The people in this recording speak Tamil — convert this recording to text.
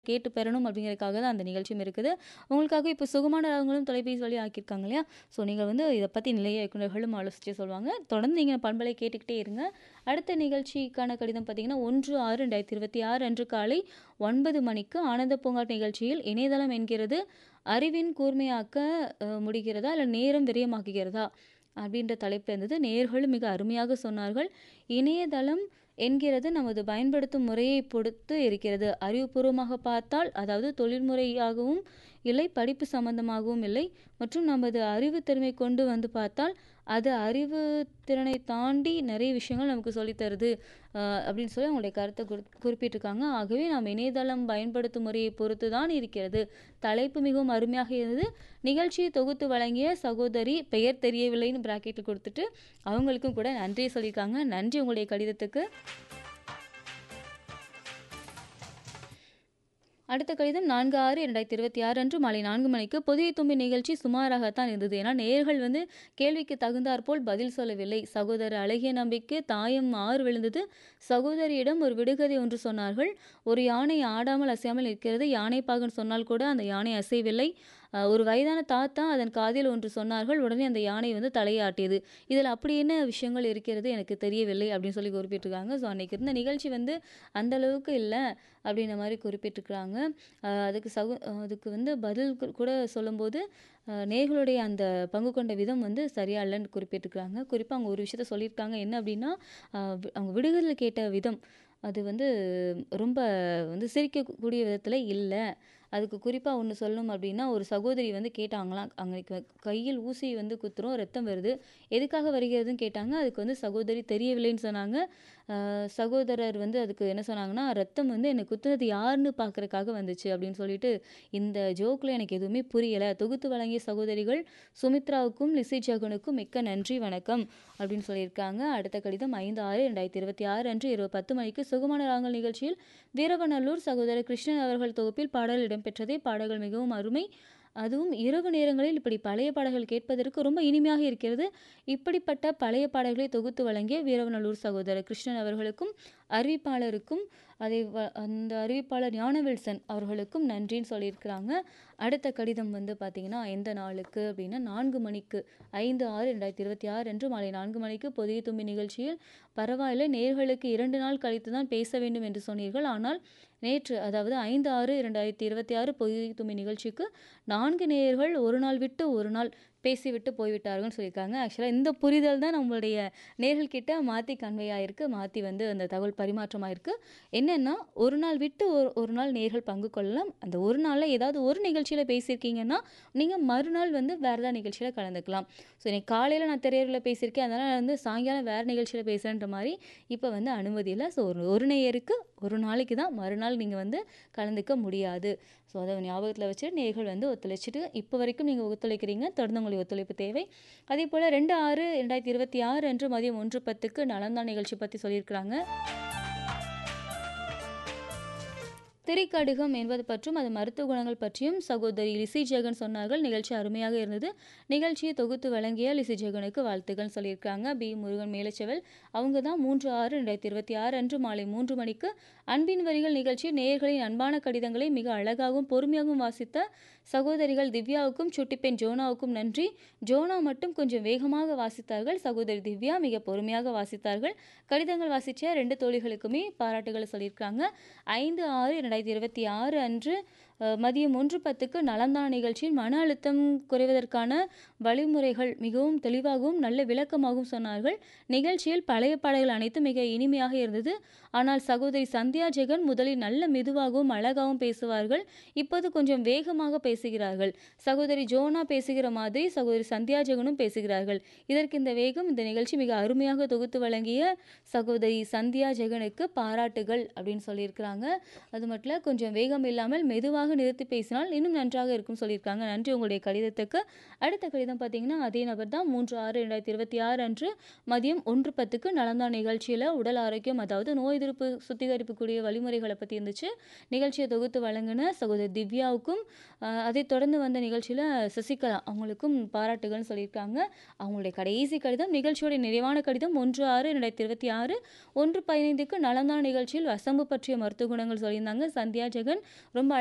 கேட்டு பெறணும் அப்படிங்கிறதுக்காக தான் அந்த நிகழ்ச்சியும் இருக்குது. உங்களுக்காக இப்போ சுகமான ராகங்களும் தொலைபேசி வழி ஆக்கியிருக்காங்க இல்லையா? ஸோ நீங்கள் வந்து இத பத்தி நிலைய இயக்குனர்களும் ஆலோசிச்சு சொல்லுவாங்க. தொடர்ந்து நீங்க பண்பலை கேட்டுக்கிட்டே இருங்க. அடுத்த நிகழ்ச்சிக்கான கடிதம் பார்த்தீங்கன்னா, 1/6/2026 அன்று காலை 9 மணிக்கு ஆனந்த பூங்காட் நிகழ்ச்சியில் இணையதளம் என்கிறது அறிவின் கூர்மையாக்க அ முடிகிறதா? இல்ல நேரம் விரயமாக்குகிறதா? அப்படின்ற தலைப்புல இருந்தது. நேயர்களும் மிக அருமையாக சொன்னார்கள். இணையதளம் என்கிறது நமது பயன்படுத்தும் முறையைப் பொறுத்து இருக்கிறது. அறிவுபூர்வமாக பார்த்தால் அதாவது தொழில்முறையாகவும் இல்லை, படிப்பு சம்பந்தமாகவும் இல்லை மற்றும் நமது அறிவுத் திறமை கொண்டு வந்து பார்த்தால், அது அறிவுத் திறனைத் தாண்டி நிறைய விஷயங்கள் நமக்கு சொல்லித் தருது. அ அப்படின்னு சொல்லி அவங்களுடைய கருத்த குறி குறிப்பிட்டிருக்காங்க. ஆகவே நாம் இணையதளம் பயன்படுத்தும் முறையைப் பொறுத்து தான் இருக்கிறது. தலைப்பு மிகவும் அருமையாக இருந்தது. நிகழ்ச்சியை தொகுத்து வழங்கிய சகோதரி பெயர் தெரியவில்லைன்னு பிராக்கெட்ல குடுத்துட்டு, அவங்களுக்கும் கூட நன்றி சொல்லியிருக்காங்க. நன்றி உங்களுடைய கடிதத்துக்கு. அடுத்த கடிதம் 4/6/2026 அன்று மாலை 4 மணிக்கு புதிய தும்பி நிகழ்ச்சி சுமாராகத்தான் இருந்தது. ஏன்னா நேயர்கள் வந்து கேள்விக்கு தகுந்தாற்போல் பதில் சொல்லவில்லை. சகோதரர் அழகிய நம்பிக்கு தாயம் 6 விழுந்தது. சகோதரியிடம் ஒரு விடுகதை ஒன்று சொன்னார்கள். ஒரு யானை ஆடாமல் அசையாமல் நிற்கிறது. யானை பாகன் சொன்னால் கூட அந்த யானை அசையவில்லை. அ ஒரு வயதான தாத்தா அதன் காதில் ஒன்று சொன்னார்கள். உடனே அந்த யானை வந்து தலையை ஆட்டியது. இதில அப்படி என்ன விஷயங்கள் இருக்கிறது எனக்கு தெரியவில்லை அப்படின்னு சொல்லி குறிப்பிட்டிருக்காங்க. ஸோ அன்னைக்கு இருந்த நிகழ்ச்சி வந்து அந்த அளவுக்கு இல்ல அப்படின்ற மாரி குறிப்பிட்டிருக்கிறாங்க. அ அதுக்கு சகோ அதுக்கு வந்து பதில் கூட சொல்லும்போது, அ நேயர்களுடைய அந்த பங்கு கொண்ட விதம் வந்து சரியா இல்லன்னு குறிப்பிட்டிருக்காங்க. குறிப்பா அவங்க ஒரு விஷயத்த சொல்லியிருக்காங்க. என்ன அப்படின்னா, அ அவங்க விடுகதைல கேட்ட விதம் அது வந்து ரொம்ப வந்து சிரிக்கக்கூடிய விதத்தில இல்ல. அதுக்கு குறிப்பா ஒண்ணு சொல்லணும் அப்படின்னா, ஒரு சகோதரி வந்து கேட்டாங்களாம். அன்னைக்கு கையில் ஊசி வந்து குத்துறோம், ரத்தம் வருது. எதுக்காக வருகிறதுன்னு கேட்டாங்க. அதுக்கு வந்து சகோதரி தெரியவில்லைன்னு சொன்னாங்க. அ சகோதரர் வந்து அதுக்கு என்ன சொன்னாங்கன்னா, ரத்தம் வந்து என்ன குத்துனது யாருன்னு பார்க்கறக்காக வந்துச்சு அப்படின்னு சொல்லிட்டு, இந்த ஜோக்ல எனக்கு எதுவுமே புரியல. தொகுத்து வழங்கிய சகோதரிகள் சுமித்ராவுக்கும், லிஸி ஜெகனுக்கும் மிக்க நன்றி, வணக்கம் அப்படின்னு சொல்லியிருக்காங்க. அடுத்த கடிதம் 5/6/2026 அன்று இரவு 10 மணிக்கு சுகமான ராகங்கள் நிகழ்ச்சியில் வீரவநல்லூர் சகோதரர் கிருஷ்ணன் அவர்கள் தொகுப்பில் பாடல் இடம்பெற்றதே. பாடல்கள் மிகவும் அருமை. அதுவும் இரவு நேரங்களில் இப்படி பழைய பாடல்கள் கேட்பதற்கு ரொம்ப இனிமையாக இருக்கிறது. இப்படிப்பட்ட பழைய பாடல்களை தொகுத்து வழங்கிய வீரவநல்லூர் சகோதரர் கிருஷ்ணன் அவர்களுக்கும், அறிவிப்பாளருக்கும் அதை வ அந்த அறிவிப்பாளர் ஞானவில்சன் அவர்களுக்கும் நன்றின்னு சொல்லியிருக்கிறாங்க. அடுத்த கடிதம் வந்து பார்த்தீங்கன்னா, எந்த நாளுக்கு அப்படின்னா 4 மணிக்கு 5/6/2026 அன்று மாலை 4 மணிக்கு புதிய தும்பி நிகழ்ச்சியில் பரவாயில்லை நேயர்களுக்கு 2 நாள் கழித்து தான் பேச வேண்டும் என்று சொன்னீர்கள். ஆனால் நேற்று அதாவது 5/6/2026 புதிய தும்பி நிகழ்ச்சிக்கு 4 நேயர்கள் ஒரு நாள் விட்டு ஒரு நாள் பேசிவிட்டு போய்விட்டார்கள்னு சொல்லியிருக்காங்க. ஆக்சுவலா இந்த புரிதல் தான் நம்மளுடைய நேயர்கள் கிட்ட மாத்தி கன்வே ஆயிருக்கு. மாத்தி வந்து அந்த தகவல் பரிமாற்றம் ஆயிருக்கு. என்னன்னா, ஒரு நாள் விட்டு ஒரு ஒரு நாள் நேயர்கள் பங்கு கொள்ளலாம். அந்த ஒரு நாள்ல ஏதாவது ஒரு நிகழ்ச்சியில பேசியிருக்கீங்கன்னா, நீங்க மறுநாள் வந்து வேற ஏதாவது நிகழ்ச்சியில கலந்துக்கலாம். ஸோ இன்னைக்கு காலையில நான் திரையரங்குல பேசியிருக்கேன். அதனால நான் வந்து சாயங்காலம் வேற நிகழ்ச்சியில பேசுறேன்ற மாரி இப்ப வந்து அனுமதி இல்ல. ஸோ ஒரு ஒரு நேயருக்கு ஒரு நாளைக்கு தான். மறுநாள் நீங்க வந்து கலந்துக்க முடியாது. ஸோ அத ஞாபகத்துல வச்சுட்டு நேயர்கள் வந்து ஒத்துழைச்சுட்டு இப்ப வரைக்கும் நீங்க ஒத்துழைக்கிறீங்க. தொடர்ந்து உங்களுடைய ஒத்துழைப்பு தேவை. அதேபோல 2/6/2026 அன்று மதியம் 1:10க்கு நலம்தான் நிகழ்ச்சி பத்தி சொல்லியிருக்கிறாங்க. திரிகடுகம் என்பது பற்றும், அது மருத்துவ குணங்கள் பற்றியும் சகோதரி லிஸி ஜெகன் சொன்னார்கள். நிகழ்ச்சி அருமையாக இருந்தது. நிகழ்ச்சியை தொகுத்து வழங்கிய லிஸி ஜெகனுக்கு வாழ்த்துக்கள்னு சொல்லியிருக்காங்க. பி. முருகன் மேலச்செவல் அவங்க தான் 3/6/2026 அன்று மாலை 3 மணிக்கு அன்பின் வரிகள் நிகழ்ச்சியில் நேயர்களின் அன்பான கடிதங்களை மிக அழகாகவும், பொறுமையாகவும் வாசித்த சகோதரிகள் திவ்யாவுக்கும், சுட்டிப்பெண் ஜோனாவுக்கும் நன்றி. ஜோனா மட்டும் கொஞ்சம் வேகமாக வாசித்தார்கள். சகோதரி திவ்யா மிக பொறுமையாக வாசித்தார்கள். கடிதங்கள் வாசிச்ச 2 தோழிகளுக்குமே பாராட்டுகள சொல்லியிருக்காங்க. 5/6/2026 அன்று அ மதியம் 1:10க்கு நலம்தான் நிகழ்ச்சியில் மன அழுத்தம் குறைவதற்கான வழிமுறைகள் மிகவும் தெளிவாகவும், நல்ல விளக்கமாகவும் சொன்னார்கள். நிகழ்ச்சியில் பழைய பாடல்கள் அனைத்தும் மிக இனிமையாக இருந்தது. ஆனால் சகோதரி சந்தியா ஜெகன் முதலில் நல்ல மெதுவாகவும், அழகாகவும் பேசுவார்கள். இப்போது கொஞ்சம் வேகமாக பேசுகிறார்கள். சகோதரி ஜோனா பேசுகிற மாதிரி சகோதரி சந்தியா ஜெகனும் பேசுகிறார்கள். இதற்கு இந்த வேகம் இந்த நிகழ்ச்சி மிக அருமையாக தொகுத்து வழங்கிய சகோதரி சந்தியா ஜெகனுக்கு பாராட்டுகள் அப்படின்னு சொல்லியிருக்கிறாங்க. அது மட்டும் இல்ல கொஞ்சம் வேகம் இல்லாமல் மெதுவாக பொறுமையாக நிறுத்தி பேசினால் இன்னும் நன்றாக இருக்கும் சொல்லியிருக்காங்க. நன்றி உங்களுடைய கடிதத்துக்கு. அடுத்த கடிதம் பார்த்தீங்கன்னா, அதே நபர் தான் 3/6/2026 அன்று மதியம் 1:10க்கு நலம்தான் நிகழ்ச்சியில உடல் ஆரோக்கியம் அதாவது நோய் எதிர்ப்பு சுத்திகரிப்புக்கூடிய வழிமுறைகள பத்தி இருந்துச்சு. நிகழ்ச்சிய தொகுத்து வழங்குன சகோதரி திவ்யாவுக்கும், அ அதைத் தொடர்ந்து வந்த நிகழ்ச்சியில சசிகலா அவங்களுக்கும் பாராட்டுகள்னு சொல்லியிருக்காங்க. அவங்களுடைய கடைசி கடிதம் நிகழ்ச்சியோட நிறைவான கடிதம் 1/6/2026 1:15க்கு நலம்தான் நிகழ்ச்சியில் வசம்பு பற்றிய மருத்துவ குணங்கள் சொல்லியிருந்தாங்க. சந்தியா ஜெகன் ரொம்ப